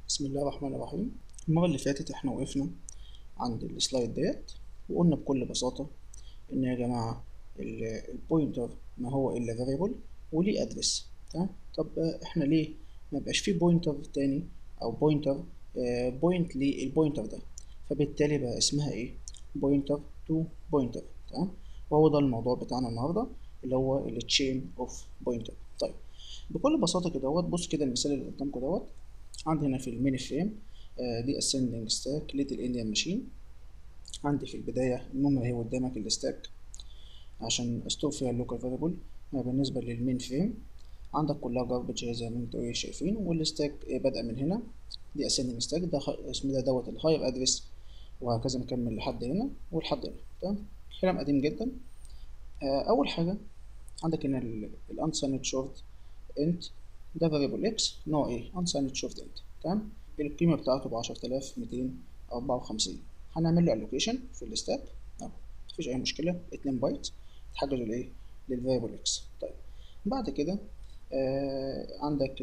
بسم الله الرحمن الرحيم المرة اللي فاتت احنا وقفنا عند السلايد ديت وقلنا بكل بساطة ان يا جماعة ال- البوينتر ما هو الا variable وليه ادرس تمام طب آه، احنا ليه ما بقاش فيه بوينتر تاني او بوينتر بوينت للبوينتر ده فبالتالي بقى اسمها ايه بوينتر تو بوينتر تمام وهو ده الموضوع بتاعنا النهارده اللي هو التشين اوف بوينتر طيب بكل بساطة كده اهوت بص كده المثال اللي قدامكم دوت عندي هنا في المين فريم آه، دي ascending stack little indian machine عندي في البداية المهم هي قدامك الستاك عشان استور فيها اللوكال فاريبل بالنسبة للمين فريم عندك كلها جاربج زي ما انتوا ايه شايفين والستاك آه، بادئة من هنا دي ascending stack ده خ- اسمه ده دوت الهاير ادرس وهكذا نكمل لحد هنا ولحد هنا تمام كلام قديم جدا آه، أول حاجة عندك هنا ال unsigned short int ده variable x نوع ايه unsigned short int تمام القيمة بتاعته بعشرة آلاف ميتين أربعة وخمسين هنعمل له allocation في الستاك أهو مفيش أي مشكلة اتنين بايت تحجزوا لإيه للفاريبل x طيب بعد كده آه عندك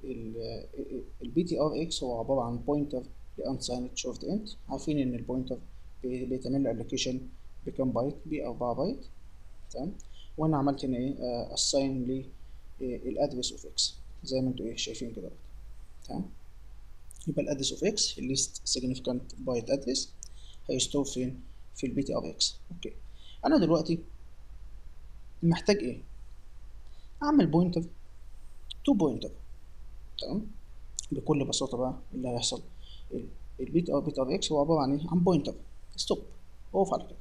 البي تي ار اكس هو عبارة عن pointer ل unsigned short int عارفين إن البوينتر بيتعمل له allocation بكام بايت بأربعة بايت تمام وأنا عملت هنا إيه آه assign للأدرس اوف اكس زي ما انتوا ايه شايفين كده برضه. تمام يبقى الادرس اوف اكس الليست significant بايت ادرس هيستور فين في البي تي ار اكس اوكي انا دلوقتي محتاج ايه اعمل بوينتر تو بوينتر تمام بكل بساطه بقى اللي هيحصل البي تي ار بي تي ار اكس هو عباره عن ايه عن بوينتر ستوب اقف على كده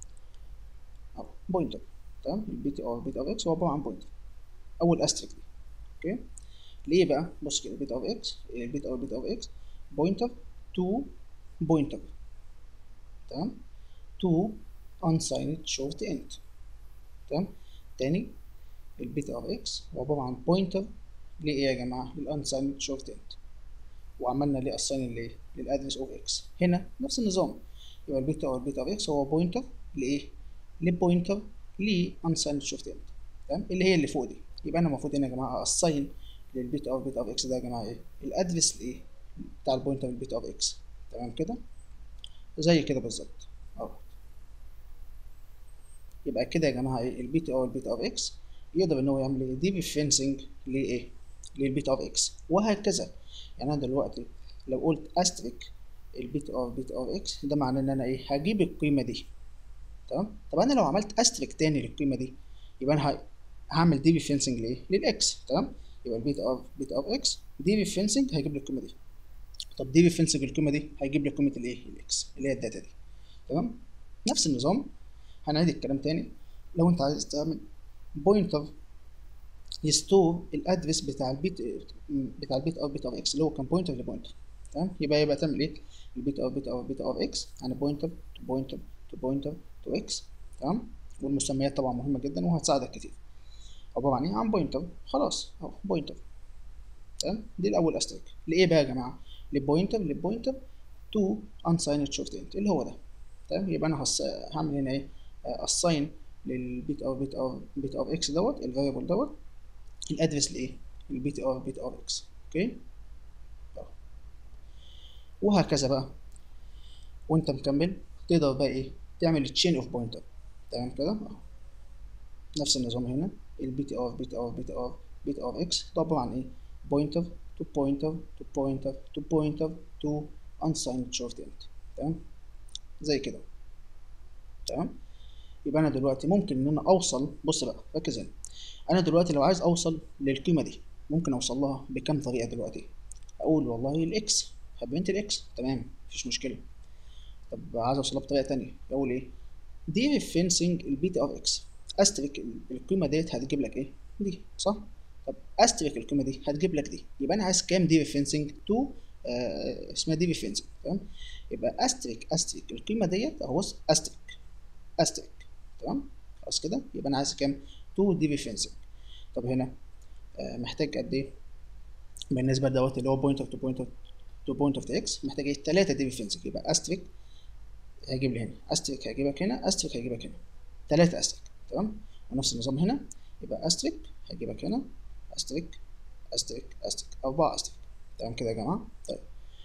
اهو بوينتر تمام البي تي ار بي تي ار اكس هو عباره عن بوينتر اول استريك دي اوكي ليه بقى بص كده بيت اوف اكس البيت او بيت اوف اكس بوينتر تو بوينتر تمام تو unsigned short int تمام تاني البيت اوف اكس هو عبارة عن بوينتر لايه يا جماعة للunsigned short int وعملنا ليه assign ليه للادرس اوف اكس هنا نفس النظام يبقى البيت او البيت اوف اكس هو بوينتر لايه لبوينتر ل unsigned short int تمام اللي هي اللي فوق دي يبقى انا المفروض هنا يا جماعة assign للبيت اوف بيت اوف اكس ده يا جماعه ايه الادرس لايه بتاع البوينتر البيت اوف اكس تمام كده زي كده بالظبط اهو يبقى كده يا جماعه ايه البيت او البيت اوف اكس يقدر ان هو يعمل ايه دي ريفرنسنج لايه للبيت اوف اكس وهكذا يعني انا دلوقتي لو قلت استريك البيت اوف بيت اوف اكس ده معناه ان انا ايه هجيب القيمه دي تمام طب انا لو عملت استريك تاني للقيمه دي يبقى انا ه- هعمل دي ريفرنسنج لايه للاكس تمام يبقى البيت اوف بيت اوف اكس دي ريفرنسنج هيجيب لي القيمه دي طب دي ريفرنسنج القيمه دي هيجيب لي قيمه الايه الاكس اللي هي الداتا دي تمام نفس النظام هنعيد الكلام تاني لو انت عايز تعمل بوينتر يستور الادرس بتاع البيت بتاع البيت اوف بيت اوف اكس اللي هو كان بوينتر لبوينتر تمام يبقى يبقى تعمل ايه البيت اوف بيت اوف بيت اوف اكس يعني بوينتر تو بوينتر تو بوينتر تو اكس تمام والمسميات طبعا مهمه جدا وهتساعدك كتير عباره عن ايه عن بوينتر خلاص اهو بوينتر تمام دي الاول استريك لايه بقى يا جماعه للبوينتر للبوينتر تو unsigned short int اللي هو ده تمام يبقى انا هص... هعمل هنا ايه assign للبيت او بيت او بيت او اكس دوت الفاريبل دوت الادرس لايه البيت او بيت او اكس اوكي أهو. وهكذا بقى وانت مكمل تقدر بقى ايه تعمل تشين اوف بوينتر تمام كده اهو نفس النظام هنا البيت اوف بيت اوف بيت اوف بيت اوف اكس ده عباره عن ايه بوينتر تو بوينتر تو بوينتر تو بوينتر تو unsigned short int تمام زي كده تمام يبقى انا دلوقتي ممكن ان انا اوصل بص بقى ركز هنا انا دلوقتي لو عايز اوصل للقيمه دي ممكن اوصل لها بكام طريقه دلوقتي اقول والله الاكس حبيت الاكس تمام مفيش مشكله طب عايز اوصلها بطريقه تانية اقول ايه دي ريفرنسنج البيتا اوف اكس استريك القيمه ديت هتجيب لك ايه دي صح طب استريك القيمه دي هتجيب لك دي يبقى انا عايز كام دي ريفرنسنج تو آه اسمها دي ريفرنسنج تمام يبقى استريك استريك القيمه ديت اهو بص استريك استريك تمام خلاص كده يبقى انا عايز كام 2 دي ريفرنسنج طب هنا آه محتاج قد ايه بالنسبه لدوت اللي هو بوينتر تو بوينتر تو بوينتر تو اكس محتاج ايه 3 دي ريفرنسنج يبقى استريك هيجيب لي هنا استريك هيجيبك هنا استريك هيجيبك هنا 3 استريك تمام ونفس النظام هنا يبقى استريك هيجيبك هنا استريك استريك استريك أربعة استريك تمام كده يا جماعة طيب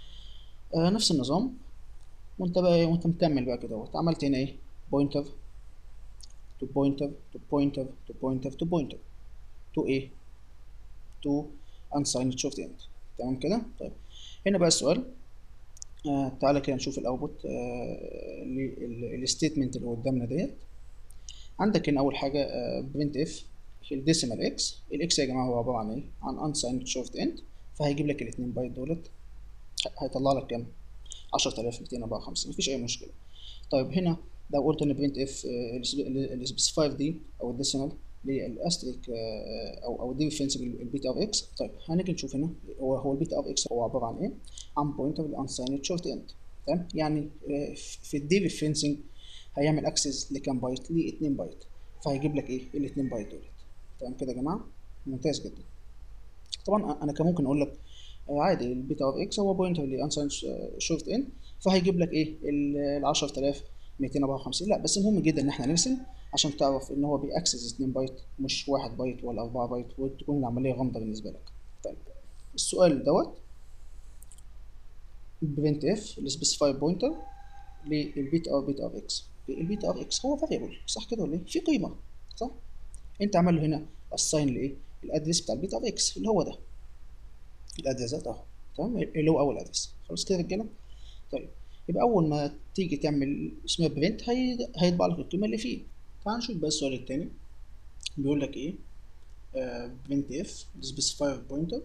آه نفس النظام وانت بقى ايه وانت مكمل بقى كده اهوت عملت هنا ايه بوينتر تو بوينتر تو بوينتر تو بوينتر تو بوينتر تو ايه تو unsigned short end تمام كده طيب هنا بقى السؤال آه تعالى كده نشوف الاوتبوت آه الستيتمنت اللي قدامنا ديت عندك هنا اول حاجه برنت اف الديسيمال اكس الاكس يا جماعه هو عباره عن ايه عن unsigned short end فهيجيب لك الاثنين بايت دولت هيطلع لك كام 10254 مفيش اي مشكله طيب هنا لو قلت ان برنت اف السبيسيفاير دي او الديسيمال للاستريك او او دي ريفرنس البيتا اوف اكس طيب هنيجي نشوف هنا هو هو البيتا اوف اكس هو عباره عن ايه عن بوينتر للانسايند شورت اند تمام يعني في الدي ريفرنسنج هيعمل اكسس لكام بايت ل 2 بايت فهيجيب لك ايه ال 2 بايت دولت تمام كده يا جماعه ممتاز جدا طبعا انا كان ممكن اقول لك عادي البيتا اوف اكس هو بوينتر لانسايند شورت اند فهيجيب لك ايه ال 10254 لا بس المهم جدا ان احنا نرسم عشان تعرف ان هو بيأكسس 2 بايت مش 1 بايت ولا 4 بايت وتكون العمليه غامضه بالنسبه لك طيب السؤال دوت برنت اف السبيسيفاي بوينتر للبيت او بيت اوف اكس البيت اوف اكس هو فاريبل صح كده ولا ايه في قيمه صح انت عامل له هنا اساين لايه الادرس بتاع البيت اوف اكس اللي هو ده الادرس ده اهو تمام اللي هو اول ادرس خلاص كده يا رجاله طيب يبقى اول ما تيجي تعمل اسمها برنت هيطبع لك القيمه اللي فيه تعال نشوف بقى السؤال التاني بيقول لك ايه برنت اف سبيسيفاير بوينتر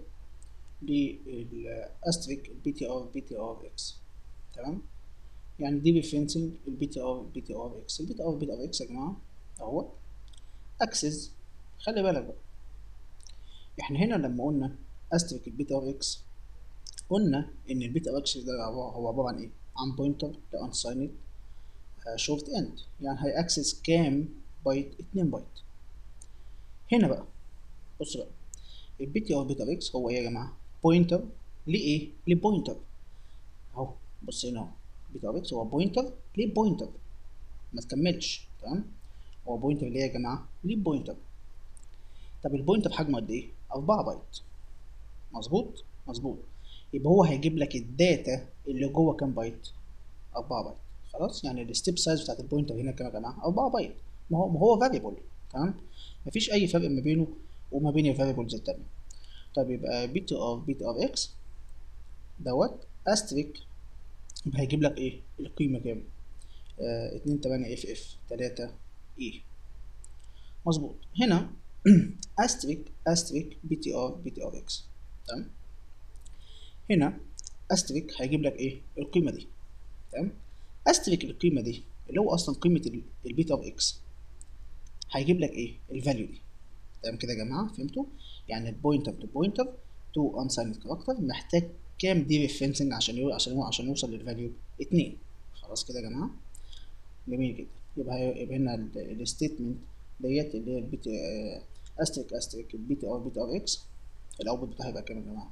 للاستريك بي تي ار بي تي ار اكس تمام يعني دي ريفرنسنج البي تي ار بي تي ار اكس البي تي ار بي تي ار اكس يا جماعه اهو اكسس خلي بالك بقى احنا هنا لما قلنا استريك البي تي ار اكس قلنا ان البي تي ار اكس ده هو عباره عن ايه عن بوينتر لانسايند شورت اند يعني هيأكسس كام بايت 2 بايت هنا بقى بص بقى البي تي ار بيتا اكس هو ايه يا جماعه بوينتر لايه لبوينتر اهو بص هنا اهو بيتا ار اكس هو بوينتر لبوينتر ما تكملش تمام هو بوينتر ليه يا جماعه لبوينتر طب البوينتر حجمه قد ايه 4 بايت مظبوط مظبوط يبقى هو هيجيب لك الداتا اللي جوه كام بايت 4 بايت خلاص يعني الستيب سايز بتاعت البوينتر هنا كام يا جماعه 4 بايت ما هو ما هو فاريبل تمام مفيش اي فرق ما بينه وما بين الفاريبلز التانية طيب يبقى بي تي ار بي تي ار اكس دوت استريك يبقى هيجيب لك ايه القيمة كام آه اتنين تمانية اف اف تلاتة اي مظبوط هنا استريك استريك بي تي ار بي تي ار اكس تمام هنا استريك هيجيب لك ايه القيمة دي تمام استريك القيمة دي اللي هو اصلا قيمة البيتا اوف اكس هيجيب لك ايه الفاليو دي تمام كده يا جماعه فهمتوا يعني البوينتر تو بوينتر تو انسايند كاركتر محتاج كام دي ريفرنسنج عشان يو... عشان عشان يوصل للفاليو 2 خلاص كده يا جماعه جميل جدا يبقى يبقى هنا الستيتمنت ديت اللي هي البيت استريك استريك البي تي ار بي تي ار اكس الاوتبوت بتاعها هيبقى كام يا جماعه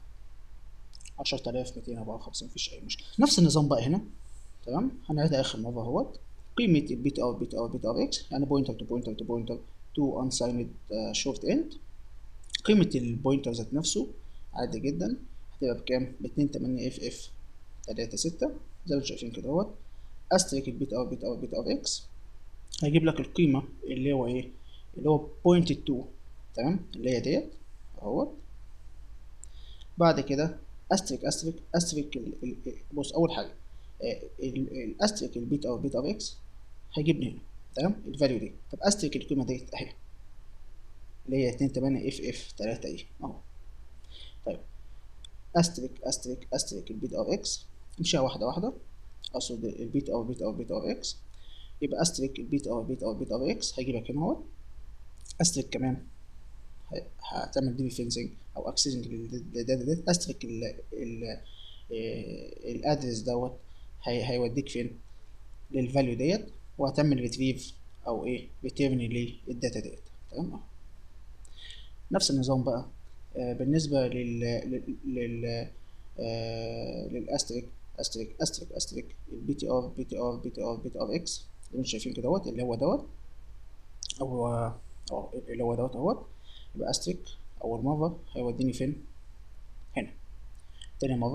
10254 مفيش اي مشكله نفس النظام بقى هنا تمام هنعيدها اخر مره اهوت قيمه البي تي ار بي تي ار بي تي ار اكس يعني بوينتر تو بوينتر تو بوينتر تو unsigned شورت اند قيمة البوينتر ذات نفسه عادي جدا هتبقى بكام؟ باتنين تمانية اف اف تلاتة ستة زي ما انتم شايفين كده اهوت استريك البيت ار بيت ار بيت ار اكس هيجيب لك القيمة اللي هو ايه؟ اللي هو بوينت تو تمام؟ اللي هي ديت اهوت بعد كده استريك استريك استريك بص اول حاجة الاستريك البيت ار بيت ار اكس هيجيبني هنا تمام الفاليو دي طب استريك القيمه ديت اهي اللي هي 2 8 اف اف 3 اي اهو طيب استريك استريك استريك البيت ار اكس نمشيها واحده واحده اقصد البيت ار بيت ار بيت ار اكس يبقى استريك البيت ار بيت ار بيت ار اكس هيجيبك هنا اهو استريك كمان هتعمل دي فينسنج او اكسسنج للداتا ديت استريك ال ال الادرس دوت هيوديك فين للفاليو ديت وهتعمل ريتريف او ايه ريتيرن للداتا ديت تمام اهو نفس النظام بقى آه بالنسبه لل لل آه للاستريك استريك استريك استريك البي تي ار بي تي ار بي تي ار بي تي ار اكس اللي انتم شايفين كده دوت اللي هو دوت او اه اللي هو دوت اهوت يبقى استريك اول مره هيوديني فين هنا تاني مره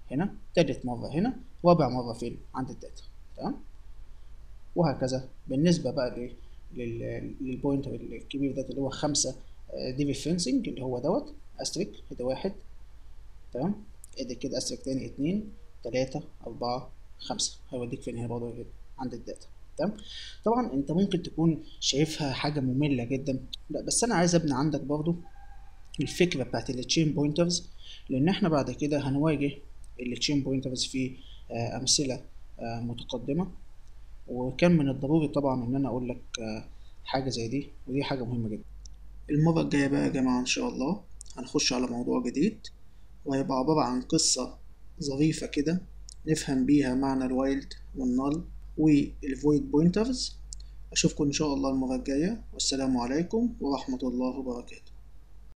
هنا تالت مرة هنا رابع مرة فين عند الداتا تمام وهكذا بالنسبة بقى لإيه لل- للبوينتر الكبير ده اللي هو خمسة دي ريفرنسنج اللي هو دوت استريك ده واحد تمام ادي كده استريك تاني اتنين تلاتة أربعة خمسة هيوديك فين هنا برضه كده عند الداتا تمام طبعا انت ممكن تكون شايفها حاجة مملة جدا لا بس انا عايز ابني عندك برضه الفكرة بتاعت التشين بوينترز لان احنا بعد كده هنواجه التشين بوينترز في آه، امثلة آه، متقدمة وكان من الضروري طبعا ان انا اقول لك آه، حاجة زي دي ودي حاجة مهمة جدا المرة الجاية بقى يا جماعة ان شاء الله هنخش على موضوع جديد وهيبقى عبارة عن قصة ظريفة كده نفهم بيها معنى الوايلد والنال والفويد بوينترز أشوفكم إن شاء الله المرة الجاية والسلام عليكم ورحمة الله وبركاته